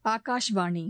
ஆகாஷ்வாணி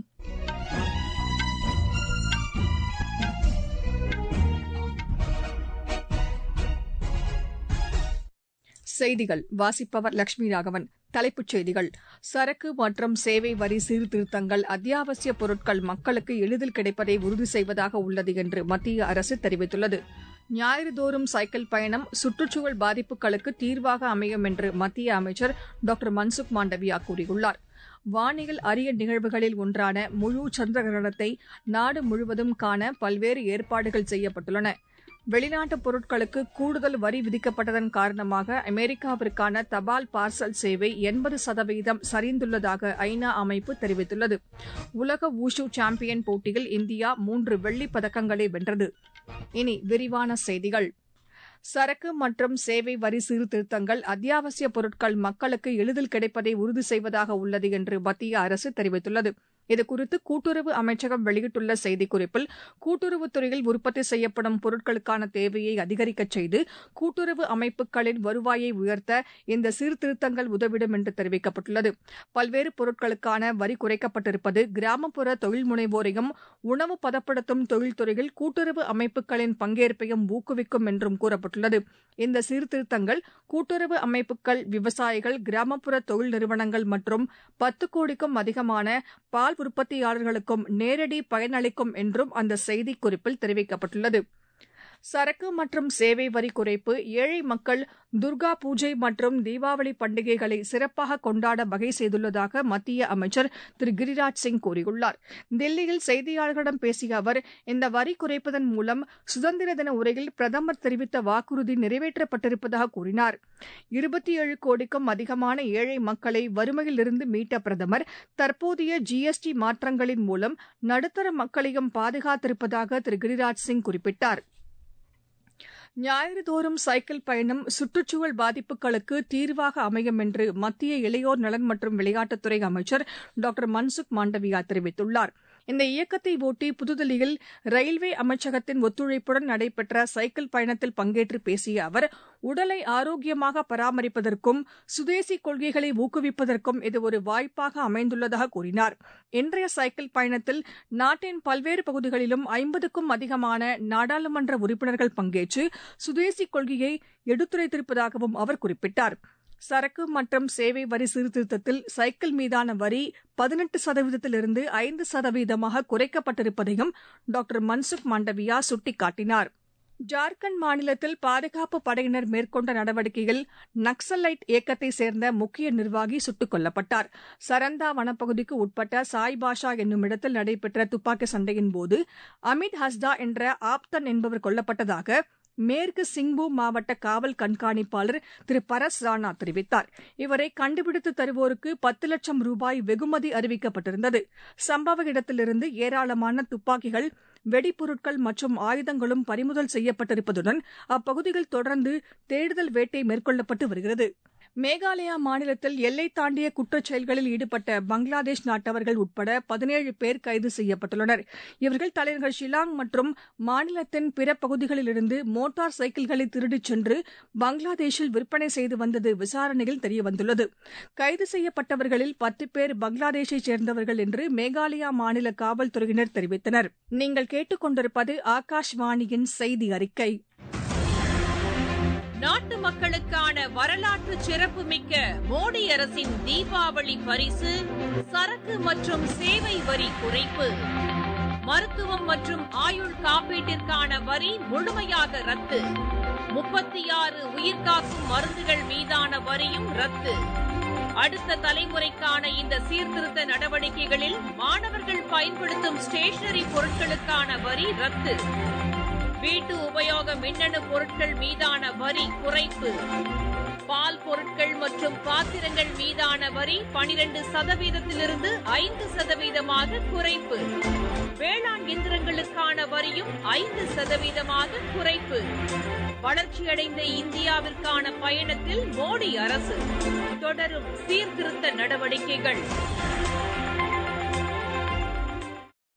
செய்திகள் வாசிப்பவர் லட்சுமி ராகவன் தலைப்புச் செய்திகள் சரக்கு மற்றும் சேவை வரி சீர்திருத்தங்கள் அத்தியாவசிய பொருட்கள் மக்களுக்கு எளிதில் கிடைப்பதை உறுதி செய்வதாக உள்ளது என்று மத்திய அரசு தெரிவித்துள்ளது ஞாயிறுதோறும் சைக்கிள் பயணம் சுற்றுச்சூழல் பாதிப்புகளுக்கு தீர்வாக அமையும் என்று மத்திய அமைச்சர் டாக்டர் மன்சுக் மாண்டவியா கூறியுள்ளார் வானியல் அரிய நிகழ்வுகளில் ஒன்றான முழு சந்திர கிரகணத்தை நாடு முழுவதும் காண பல்வேறு ஏற்பாடுகள் செய்யப்பட்டுள்ளன வெளிநாட்டு பொருட்களுக்கு கூடுதல் வரி விதிக்கப்பட்டதன் காரணமாக அமெரிக்காவிற்கான தபால் பார்சல் சேவை எண்பது சதவீதம் சரிந்துள்ளதாக ஐநா அமைப்பு தெரிவித்துள்ளது உலக வூஷு சாம்பியன் போட்டியில் இந்தியா மூன்று வெள்ளிப் பதக்கங்களை வென்றது இனி விரிவான செய்திகள் சரக்கு மற்றும் சேவை வரி சீர்திருத்தங்கள் அத்தியாவசிய பொருட்கள் மக்களுக்கு எளிதில் கிடைப்பதை உறுதி செய்வதாக உள்ளது என்று மத்திய அரசு தெரிவித்துள்ளது இதுகுறித்து கூட்டுறவு அமைச்சகம் வெளியிட்டுள்ள செய்திக்குறிப்பில் கூட்டுறவுத் துறையில் உற்பத்தி செய்யப்படும் பொருட்களுக்கான தேவையை அதிகரிக்கச் செய்து கூட்டுறவு அமைப்புகளின் வருவாயை உயர்த்த இந்த சீர்திருத்தங்கள் உதவிடும் என்று தெரிவிக்கப்பட்டுள்ளது பல்வேறு பொருட்களுக்கான வரி குறைக்கப்பட்டிருப்பது கிராமப்புற தொழில் முனைவோரையும் உணவு பதப்படுத்தும் தொழில்துறையில் கூட்டுறவு அமைப்புகளின் பங்கேற்பையும் ஊக்குவிக்கும் என்றும் கூறப்பட்டுள்ளது இந்த சீர்திருத்தங்கள் கூட்டுறவு அமைப்புகள் விவசாயிகள் கிராமப்புற தொழில் நிறுவனங்கள் மற்றும் பத்து கோடிக்கும் அதிகமான பால் உற்பத்தியாளர்களுக்கும் நேரடி பயனளிக்கும் என்றும் அந்த செய்திக்குறிப்பில் தெரிவிக்கப்பட்டுள்ளது சரக்கு மற்றும் சேவை வரி குறைப்பு ஏழை மக்கள் துர்கா பூஜை மற்றும் தீபாவளி பண்டிகைகளை சிறப்பாக கொண்டாட வகை செய்துள்ளதாக மத்திய அமைச்சர் திரு கிரிராஜ் சிங் கூறியுள்ளார் தில்லியில் செய்தியாளர்களிடம் பேசிய அவர் இந்த வரி குறைப்பதன் மூலம் சுதந்திர தின உரையில் பிரதமர் தெரிவித்த வாக்குறுதி நிறைவேற்றப்பட்டிருப்பதாக கூறினார் இருபத்தி ஏழு கோடிக்கும் அதிகமான ஏழை மக்களை வறுமையிலிருந்து மீட்ட பிரதமர் தற்போதைய ஜிஎஸ்டி மாற்றங்களின் மூலம் நடுத்தர மக்களையும் பாதுகாத்திருப்பதாக திரு கிரிராஜ் சிங் குறிப்பிட்டார் ஞாயிறுதோறும் சைக்கிள் பயணம் சுற்றுச்சூழல் பாதிப்புகளுக்கு தீர்வாக அமையும் என்று மத்திய இளையோர் நலன் மற்றும் விளையாட்டுத்துறை அமைச்சர் டாக்டர் மன்சுக் மாண்டவியா தெரிவித்துள்ளார் இந்த இயக்கத்தை ஒட்டி புதுதில்லியில் ரயில்வே அமைச்சகத்தின் ஒத்துழைப்புடன் நடைபெற்ற சைக்கிள் பயணத்தில் பங்கேற்று பேசிய அவர் உடலை ஆரோக்கியமாக பராமரிப்பதற்கும் சுதேசி கொள்கைகளை ஊக்குவிப்பதற்கும் இது ஒரு வாய்ப்பாக அமைந்துள்ளதாக கூறினார் இன்றைய சைக்கிள் பயணத்தில் நாட்டின் பல்வேறு பகுதிகளிலும் ஐம்பதுக்கும் அதிகமான நாடாளுமன்ற உறுப்பினர்கள் பங்கேற்று சுதேசி கொள்கையை எடுத்துரைத்திருப்பதாகவும் அவர் குறிப்பிட்டார் சரக்கு மற்றும் சேவை வரி சீர்திருத்தத்தில் சைக்கிள் மீதான வரி பதினெட்டு சதவீதத்திலிருந்து ஐந்து சதவீதமாக குறைக்கப்பட்டிருப்பதையும் டாக்டர் மன்சுக் மாண்டவியா சுட்டிக்காட்டினார் ஜார்க்கண்ட் மாநிலத்தில் பாதுகாப்பு படையினர் மேற்கொண்ட நடவடிக்கையில் நக்சலைட் இயக்கத்தைச் சேர்ந்த முக்கிய நிர்வாகி சுட்டுக் கொல்லப்பட்டார் சரந்தா வனப்பகுதிக்கு உட்பட்ட சாய் பாஷா என்னும் இடத்தில் நடைபெற்ற துப்பாக்கி சண்டையின்போது அமித் ஹஸ்தா என்ற ஆப்தன் என்பவர் கொல்லப்பட்டதாக மேற்கு சிங்பூம் மாவட்ட காவல் கண்காணிப்பாளர் திரு பரஸ் ராணா தெரிவித்தார் இவரை கண்டுபிடித்து தருவோருக்கு பத்து லட்சம் ரூபாய் வெகுமதி அறிவிக்கப்பட்டிருந்தது சம்பவ இடத்திலிருந்து ஏராளமான துப்பாக்கிகள் வெடிப்பொருட்கள் மற்றும் ஆயுதங்களும் பறிமுதல் செய்யப்பட்டிருப்பதுடன் அப்பகுதியில் தொடர்ந்து தேடுதல் வேட்டை மேற்கொள்ளப்பட்டு வருகிறது மேகாலயா மாநிலத்தில் எல்லை தாண்டிய குற்றச் செயல்களில் ஈடுபட்ட பங்களாதேஷ் நாட்டவர்கள் உட்பட பதினேழு பேர் கைது செய்யப்பட்டுள்ளனர் இவர்கள் தலைநகர் ஷிலாங் மற்றும் மாநிலத்தின் பிற பகுதிகளிலிருந்து மோட்டார் சைக்கிள்களை திருடிச் சென்று பங்களாதேஷில் விற்பனை செய்து வந்தது விசாரணையில் தெரியவந்துள்ளது கைது செய்யப்பட்டவர்களில் பத்து பேர் பங்களாதேஷைச் சேர்ந்தவர்கள் என்று மேகாலயா மாநில காவல்துறையினர் தெரிவித்தனர் நீங்கள் கேட்டுக்கொண்டிருப்பது ஆகாஷ்வாணியின் செய்தி அறிக்கை நாட்டு மக்களுக்கான வரலாற்று சிறப்புமிக்க மோடி அரசின் தீபாவளி பரிசு சரக்கு மற்றும் சேவை வரி குறைப்பு மருத்துவம் மற்றும் ஆயுள் காப்பீட்டிற்கான வரி முழுமையாக ரத்து முப்பத்தி ஆறு உயிர்காக்கும் மருந்துகள் மீதான வரியும் ரத்து அடுத்த தலைமுறைக்கான இந்த சீர்திருத்த நடவடிக்கைகளில் மாணவர்கள் பயன்படுத்தும் ஸ்டேஷனரி பொருட்களுக்கான வரி ரத்து வீட்டு உபயோக மின்னணு பொருட்கள் மீதான வரி குறைப்பு பால் பொருட்கள் மற்றும் பாத்திரங்கள் மீதான வரி பனிரெண்டு சதவீதத்திலிருந்து ஐந்து சதவீதமாக குறைப்பு வேளாண் இயந்திரங்களுக்கான வரியும் ஐந்து சதவீதமாக குறைப்பு வளர்ச்சியடைந்த இந்தியாவிற்கான பயணத்தில் மோடி அரசு தொடரும் சீர்திருத்த நடவடிக்கைகள்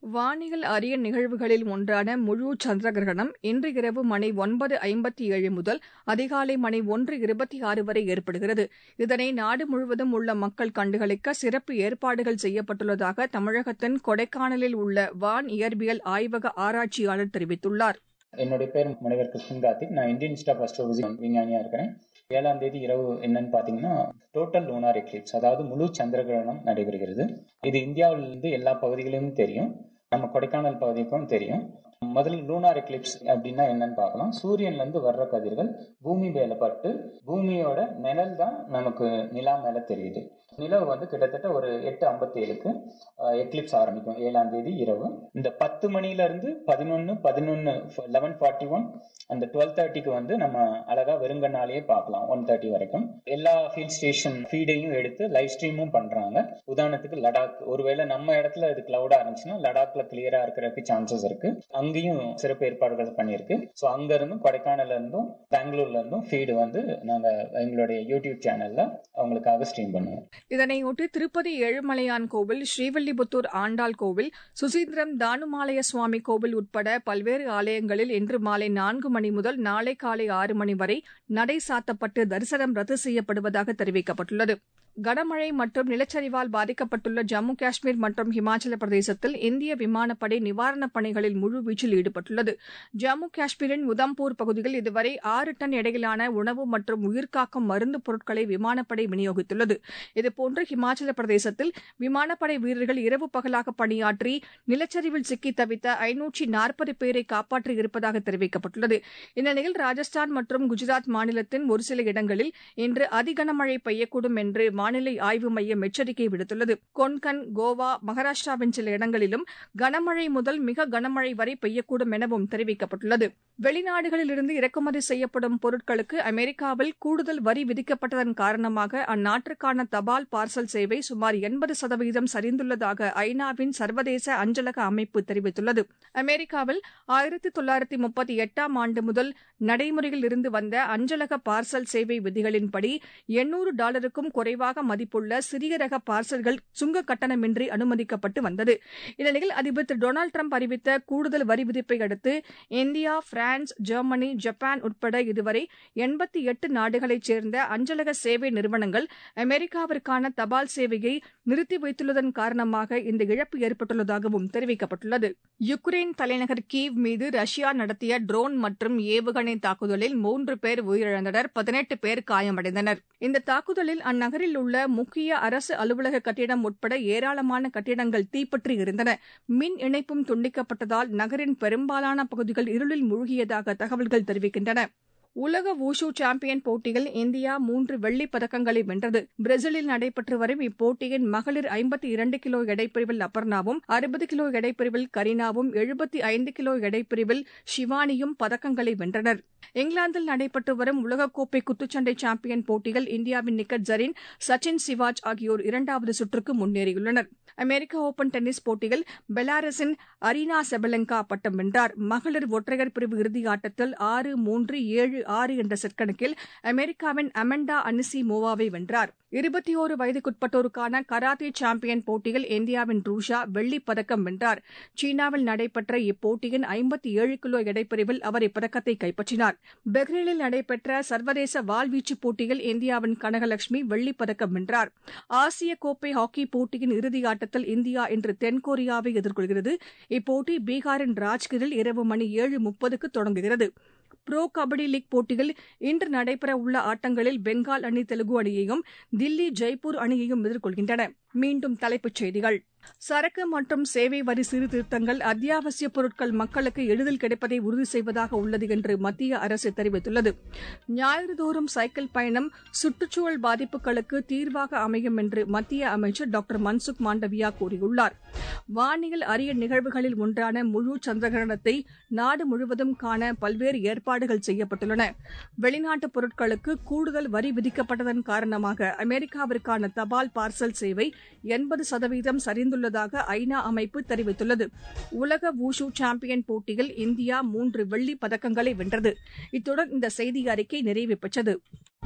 வானியல் அரிய நிகழ்வுகளில் ஒன்றான முழு சந்திர கிரகணம் இன்று இரவு மணி ஒன்பது ஐம்பத்தி ஏழு முதல் அதிகாலை மணி ஒன்று இருபத்தி ஆறு வரை ஏற்படுகிறது இதனை நாடு முழுவதும் உள்ள மக்கள் கண்டுகளிக்க சிறப்பு ஏற்பாடுகள் செய்யப்பட்டுள்ளதாக தமிழகத்தின் கொடைக்கானலில் உள்ள வான் இயற்பியல் ஆய்வக ஆராய்ச்சியாளர் தெரிவித்துள்ளார் என்னுடைய பேர் முனைவர் கிருஷ்ணன் கார்த்திக் நான் இந்தியன் இன்ஸ்டியூட் ஆஃப் அஸ்ட்ரோபிசிக்ஸ் விஞ்ஞானியா இருக்கிறேன் ஏழாம் தேதி இரவு என்னன்னு பாத்தீங்கன்னா டோட்டல் லூனார் எக்லிப்ஸ் அதாவது முழு சந்திர கிரகணம் நடைபெறுகிறது இது இந்தியாவிலிருந்து எல்லா பகுதிகளிலும் தெரியும் நம்ம கொடைக்கானல் பகுதிக்கும் தெரியும் முதல்ல லூனார் எக்லிப்ஸ் அப்படின்னா என்னன்னு பார்க்கலாம் சூரியன்ல இருந்து வர்ற கதிர்கள் பூமி மேல பட்டு பூமியோட நிழல் தான் நமக்கு நிலா மேல தெரியுது நிலவு வந்து கிட்டத்தட்ட ஒரு எட்டு ஐம்பத்தி ஏழுக்கு எக்லிப்ஸ் ஆரம்பிக்கும் ஏழாம் தேதி இரவு இந்த பத்து மணில இருந்து பதினொன்னு பதினொன்னு லெவன் ஃபார்ட்டி ஒன் அந்த டுவெல் தேர்ட்டிக்கு வந்து நம்ம அழகா வெறுங்கண்ணாலேயே பார்க்கலாம் ஒன் தேர்ட்டி வரைக்கும் எல்லா ஃபீல்ட் ஸ்டேஷன் ஃபீடையும் எடுத்து லைவ் ஸ்ட்ரீமும் பண்றாங்க உதாரணத்துக்கு லடாக் ஒருவேளை நம்ம இடத்துல இது கிளவுடா இருந்துச்சுன்னா லடாக்ல கிளியரா இருக்கிறதுக்கு சான்சஸ் இருக்கு அங்கேயும் சிறப்பு ஏற்பாடுகள் பண்ணியிருக்கு ஸோ அங்க இருந்தும் கொடைக்கானல்ல இருந்தும் பெங்களூர்ல இருந்தும் ஃபீடு வந்து நாங்க எங்களுடைய யூடியூப் சேனல்ல அவங்களுக்காக ஸ்ட்ரீம் பண்ணுவோம் இதனையொட்டி திருப்பதி ஏழுமலையான் கோவில் ஸ்ரீவில்லிபுத்தூர் ஆண்டாள் கோவில் சுசீந்திரம் தானுமாலய சுவாமி கோவில் உட்பட பல்வேறு ஆலயங்களில் இன்று மாலை நான்கு மணி முதல் நாளை காலை ஆறு மணி வரை நடை சாத்தப்பட்டு தரிசனம் ரத்து செய்யப்படுவதாக தெரிவிக்கப்பட்டுள்ளது கனமழை மற்றும் நிலச்சரிவால் பாதிக்கப்பட்டுள்ள ஜம்மு காஷ்மீர் மற்றும் ஹிமாச்சல பிரதேசத்தில் இந்திய விமானப்படை நிவாரணப் பணிகளில் முழுவீச்சில் ஈடுபட்டுள்ளது ஜம்மு காஷ்மீரின் உதம்பூர் பகுதியில் இதுவரை ஆறு டன் எடையிலான உணவு மற்றும் உயிர்காக்கும் மருந்து பொருட்களை விமானப்படை விநியோகித்துள்ளது இதுபோன்று ஹிமாச்சல பிரதேசத்தில் விமானப்படை வீரர்கள் இரவு பகலாக பணியாற்றி நிலச்சரிவில் சிக்கி தவித்த ஐநூற்றி நாற்பது பேரை காப்பாற்றியிருப்பதாக தெரிவிக்கப்பட்டுள்ளது இந்நிலையில் ராஜஸ்தான் மற்றும் குஜராத் மாநிலத்தின் ஒரு சில இடங்களில் இன்று அதிகனமழை பெய்யக்கூடும் என்று வானிலை ஆய்வு மையம் எச்சரிக்கை விடுத்துள்ளது கொன்கன் கோவா மகாராஷ்டிராவின் சில இடங்களிலும் கனமழை முதல் மிக கனமழை வரை பெய்யக்கூடும் எனவும் தெரிவிக்கப்பட்டுள்ளது வெளிநாடுகளிலிருந்து இறக்குமதி செய்யப்படும் பொருட்களுக்கு அமெரிக்காவில் கூடுதல் வரி விதிக்கப்பட்டதன் காரணமாக அந்நாட்டிற்கான தபால் பார்சல் சேவை சுமார் எண்பது சதவீதம் சரிந்துள்ளதாக ஐநாவின் சர்வதேச அஞ்சலக அமைப்பு தெரிவித்துள்ளது அமெரிக்காவில் ஆயிரத்தி தொள்ளாயிரத்தி முப்பத்தி எட்டாம் ஆண்டு முதல் நடைமுறையில் இருந்து வந்த அஞ்சலக பார்சல் சேவை விதிகளின்படி எண்ணூறு டாலருக்கும் குறைவாக மதிப்புள்ள சிறிய ரக பார்சல்கள் சுங்க கட்டணமின்றி அனுமதிக்கப்பட்டு வந்தது இந்நிலையில் அதிபர் திரு டொனால்டு ட்ரம்ப் அறிவித்த கூடுதல் வரி விதிப்பை அடுத்து இந்தியா பிரான்ஸ் ஜெர்மனி ஜப்பான் உட்பட இதுவரை எண்பத்தி எட்டு நாடுகளைச் சேர்ந்த அஞ்சலக சேவை நிறுவனங்கள் அமெரிக்காவிற்கான தபால் சேவையை நிறுத்தி வைத்துள்ளதன் காரணமாக இந்த இழப்பு ஏற்பட்டுள்ளதாகவும் தெரிவிக்கப்பட்டுள்ளது யுக்ரைன் தலைநகர் கீவ் மீது ரஷ்யா நடத்திய ட்ரோன் மற்றும் ஏவுகணை தாக்குதலில் மூன்று பேர் உயிரிழந்தனர் பதினெட்டு பேர் காயமடைந்தனர் இந்த தாக்குதலில் அந்நகரில் உள்ள முக்கிய அரசு அலுவலக கட்டிடம் உட்பட ஏராளமான கட்டிடங்கள் தீப்பற்றி இருந்தன மின் இணைப்பும் துண்டிக்கப்பட்டதால் நகரின் பெரும்பாலான பகுதிகள் இருளில் மூழ்கியதாக தகவல்கள் தெரிவிக்கின்றன உலக வூஷு சாம்பியன் போட்டியில் இந்தியா மூன்று வெள்ளிப் பதக்கங்களை வென்றது பிரேசிலில் நடைபெற்று வரும் இப்போட்டியின் மகளிர் ஐம்பத்தி இரண்டு கிலோ எடைப்பிரிவில் அபர்ணாவும் அறுபது கிலோ எடைப்பிரிவில் கரீனாவும் எழுபத்தி ஐந்து கிலோ எடைப்பிரிவில் ஷிவானியும் பதக்கங்களை வென்றனர் இங்கிலாந்தில் நடைபெற்று வரும் உலகக்கோப்பை குத்துச்சண்டை சாம்பியன் போட்டியில் இந்தியாவின் நிக்கத் ஜரீன் சச்சின் சிவாஜ் ஆகியோர் இரண்டாவது சுற்றுக்கு முன்னேறியுள்ளனர் அமெரிக்க ஓபன் டென்னிஸ் போட்டியில் பெலாரஸின் அரீனா செபலெங்கா பட்டம் வென்றார் மகளிர் ஒற்றையர் பிரிவு இறுதி ஆட்டத்தில் ஆறு மூன்று ஏழு ஆறு என்ற செட் கணக்கில் அமெரிக்காவின் அமெண்டா அனிசி மோவாவை வென்றார் இருபத்தி ஓரு வயதுக்குட்பட்டோருக்கான கராத்தே சாம்பியன் போட்டியில் இந்தியாவின் ரூஷா வெள்ளிப் பதக்கம் வென்றார் சீனாவில் நடைபெற்ற இப்போட்டியின் ஐம்பத்தி ஏழு கிலோ எடைப்பிரிவில் அவர் இப்பதக்கத்தை கைப்பற்றினார் பெஹ்ரேனில் நடைபெற்ற சர்வதேச வாள்வீச்சு போட்டியில் இந்தியாவின் கனகலட்சுமி வெள்ளிப் பதக்கம் வென்றார் ஆசிய கோப்பை ஹாக்கி போட்டியின் இறுதி ஆட்டத்தில் இந்தியா இன்று தென்கொரியாவை எதிர்கொள்கிறது இப்போட்டி பீகாரின் ராஜ்கிரில் இரவு மணி ஏழு முப்பதுக்கு தொடங்குகிறது புரோ கபடி லீக் போட்டியில் இன்று நடைபெறவுள்ள ஆட்டங்களில் பெங்கால் அணி தெலுங்கு அணியையும் தில்லி ஜெய்ப்பூர் அணியையும் எதிர்கொள்கின்றன மீண்டும் தலைப்புச் செய்திகள் சரக்கு மற்றும் சேவை வரி சீர்திருத்தங்கள் அத்தியாவசிய பொருட்கள் மக்களுக்கு எளிதில் கிடைப்பதை உறுதி செய்வதாக உள்ளது என்று மத்திய அரசு தெரிவித்துள்ளது ஞாயிறுதோறும் சைக்கிள் பயணம் சுற்றுச்சூழல் பாதிப்புகளுக்கு தீர்வாக அமையும் என்று மத்திய அமைச்சர் டாக்டர் மன்சுக் மாண்டவியா கூறியுள்ளார் வானியல் அரிய நிகழ்வுகளில் ஒன்றான முழு சந்திரகிரகணத்தை நாடு முழுவதும் காண பல்வேறு ஏற்பாடுகள் செய்யப்பட்டுள்ளன வெளிநாட்டு பொருட்களுக்கு கூடுதல் வரி விதிக்கப்பட்டதன் காரணமாக அமெரிக்காவிற்கான தபால் பார்சல் சேவை எண்பது சதவீதம் சரிந்துள்ளதாக ஐநா அமைப்பு தெரிவித்துள்ளது உலக வூஷு சாம்பியன் போட்டியில் இந்தியா மூன்று வெள்ளிப் பதக்கங்களை வென்றது இத்துடன் இந்த செய்தி அறிக்கை நிறைவு பெற்றது